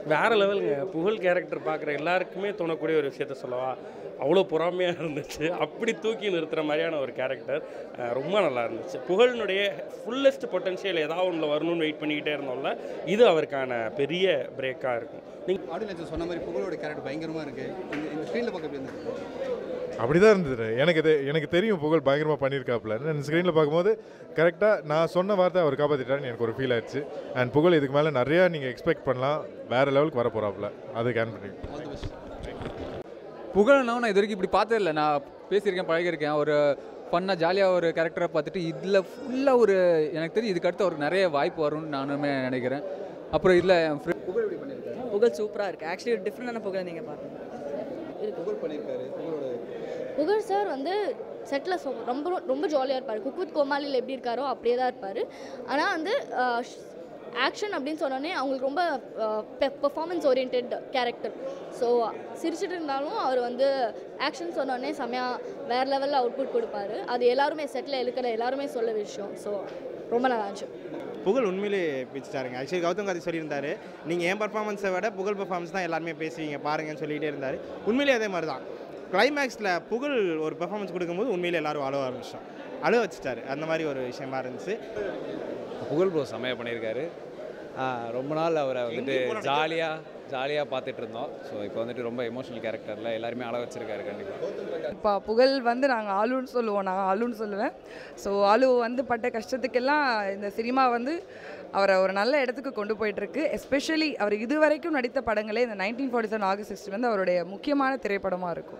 வேற லெவலுங்க புகழ் கேரக்டர் பார்க்குற எல்லாருக்குமே தோணக்கூடிய ஒரு விஷயத்த சொல்லவா அவ்வளோ பொறாமையாக இருந்துச்சு அப்படி தூக்கி நிறுத்துற மாதிரியான ஒரு கேரக்டர் ரொம்ப நல்லா இருந்துச்சு புகழினுடைய ஃபுல்லஸ்ட் பொட்டன்ஷியல் ஏதாவது ஒன்றில் வரணும்னு வெயிட் பண்ணிக்கிட்டே இருந்தோம்ல இது அவருக்கான பெரிய பிரேக்காக இருக்கும் நீங்கள் ஆடியன்ஸ் சொன்ன மாதிரி புகழோட கேரக்டர் பயங்கரமாக இருக்குது இந்த இந்த ஸ்க்ரீனில் பார்க்க எப்படி இருந்தது அப்படி தான் இருந்தது எனக்கு இது எனக்கு தெரியும் புகழ் பயங்கரமாக பண்ணியிருக்காப்புல நான் ஸ்க்ரீனில் பார்க்கும்போது கரெக்டாக நான் சொன்ன வார்த்தை அவர் காப்பாற்றிட்டாருன்னு எனக்கு ஒரு ஃபீல் ஆயிடுச்சு அண்ட் புகழ் இதுக்கு மேலே நிறையா நீங்கள் எக்ஸ்பெக்ட் பண்ணலாம் வேறு லெவலுக்கு வர போகிறாப்புல அது கேன் பண்ணி ஆல் தி பெஸ்ட் புகழணும் நான் இது வரைக்கும் இப்படி பார்த்ததில்ல நான் பேசியிருக்கேன் பழகியிருக்கேன் ஒரு ஃபன்னாக ஜாலியாக ஒரு கேரக்டரை பார்த்துட்டு இதில் ஃபுல்லாக ஒரு எனக்கு தெரியும் இதுக்கு அடுத்து அவருக்கு நிறைய வாய்ப்பு வரும்னு நானுமே நினைக்கிறேன் அப்புறம் இதில் என் ஃப்ரெண்ட் புகழ் எப்படி பண்ணியிருக்காரு புகழ் சூப்பராக இருக்குது ஆக்சுவலி ஒரு டிஃப்ரெண்டான புகழை நீங்கள் பாருங்கள் புகழ் பண்ணியிருக்காரு புகழோட புகழ் சார் வந்து செட்டில் சொ ரொம்ப ரொம்ப ஜாலியாக இருப்பார் குக் வித் கோமாளியில் எப்படி இருக்காரோ அப்படியே தான் இருப்பார் ஆனால் வந்து ஆக்ஷன் அப்படின்னு சொன்னோடனே அவங்களுக்கு ரொம்ப பெர்ஃபார்மன்ஸ் ஓரியன்ட் கேரக்டர் ஸோ சிரிச்சிட்டு இருந்தாலும் அவர் வந்து ஆக்ஷன் சொன்னோடனே செம்மையாக வேறு லெவலில் அவுட்புட் கொடுப்பாரு அது எல்லாருமே செட்டில் இருக்கிற எல்லாருமே சொல்ல விஷயம் ஸோ ரொம்ப நல்லா இருந்துச்சு புகழ் உண்மையிலே பிடிச்சிட்டாருங்க ஆக்சுவலி கௌதம் கார்த்தி சொல்லியிருந்தாரு நீங்கள் என் பர்ஃபார்மன்ஸை விட புகழ் பர்ஃபார்மன்ஸ் தான் எல்லாருமே பேசுவீங்க பாருங்கன்னு சொல்லிகிட்டே இருந்தார் உண்மையிலே அதே மாதிரி தான் கிளைமேக்ஸில் புகழ் ஒரு பெர்ஃபார்மன்ஸ் கொடுக்கும்போது உண்மையிலே எல்லாரும் அழுவ ஆரம்பிச்சிட்டோம் அழுவ வச்சுட்டாரு அந்த மாதிரி ஒரு விஷயமா இருந்துச்சு புகழ் ப்ரோ செம்மையாக பண்ணியிருக்காரு ஆ, ரொம்ப நாள் அவரை வந்துட்டு ஜாலியாக ஜாலியாக பார்த்துட்டு இருந்தோம் ஸோ இப்போ வந்துட்டு ரொம்ப எமோஷனல் கேரக்டரில் எல்லாருமே அழ வச்சிருக்காரு கண்டிப்பாக இப்போ புகழ் வந்து நாங்கள் ஆளுன்னு சொல்லுவோம் நான் ஆளுன்னு சொல்லுவேன் ஸோ ஆளு வந்து பட்ட கஷ்டத்துக்கெல்லாம் இந்த சினிமா வந்து அவரை ஒரு நல்ல இடத்துக்கு கொண்டு போயிட்டுருக்கு எஸ்பெஷலி அவர் இதுவரைக்கும் நடித்த படங்களே இந்த nineteen forty seven August sixty வந்து அவருடைய முக்கியமான திரைப்படமாக இருக்கும்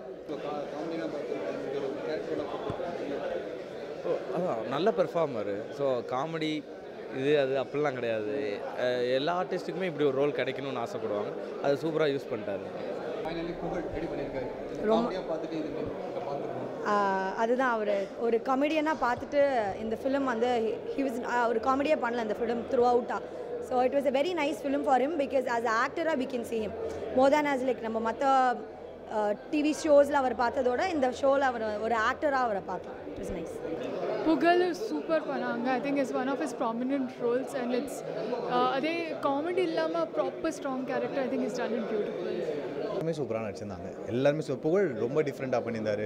அதான் நல்ல பெர்ஃபார்மர் ஸோ காமெடி இது அது அப்படிலாம் கிடையாது அஹ் எல்லா ஆர்டிஸ்ட்டுக்குமே இப்படி ஒரு ரோல் கிடைக்கணும்னு ஆசைப்படுவாங்க அது சூப்பராக யூஸ் பண்ணிட்டாரு ஃபைனலி புகழ் ரெடி பண்ணியிருக்காரு ரொம்ப- காமெடியாக பார்த்துட்டு இது பார்த்துருக்கோம் ஆஹ் அதுதான் அவர் ஒரு காமெடியனாக பார்த்துட்டு இந்த ஃபிலிம் வந்து ஹி வாஸ் ஒரு காமெடியாக பண்ணல இந்த ஃபிலிம் த்ரூ அவுட்டாக so it was a very nice film for him because as ஆக்டராக we can see him more than as like நம்ம மற்ற டிவி ஷோஸில் அவர் பார்த்ததோட இந்த ஷோவில் அவர் ஒரு ஆக்டராக அவரை பார்க்கலாம் it was nice Pugazh super பண்ணாங்க I think is one of is prominent roles and it's அதே காமெடி இல்லாமல் proper strong character I think is done it beautiful எல்லாருமே சூப்பராக நடிச்சிருந்தாங்க எல்லாருமே சூ- புகழ் ரொம்ப டிஃப்ரெண்ட்டாக பண்ணியிருந்தாரு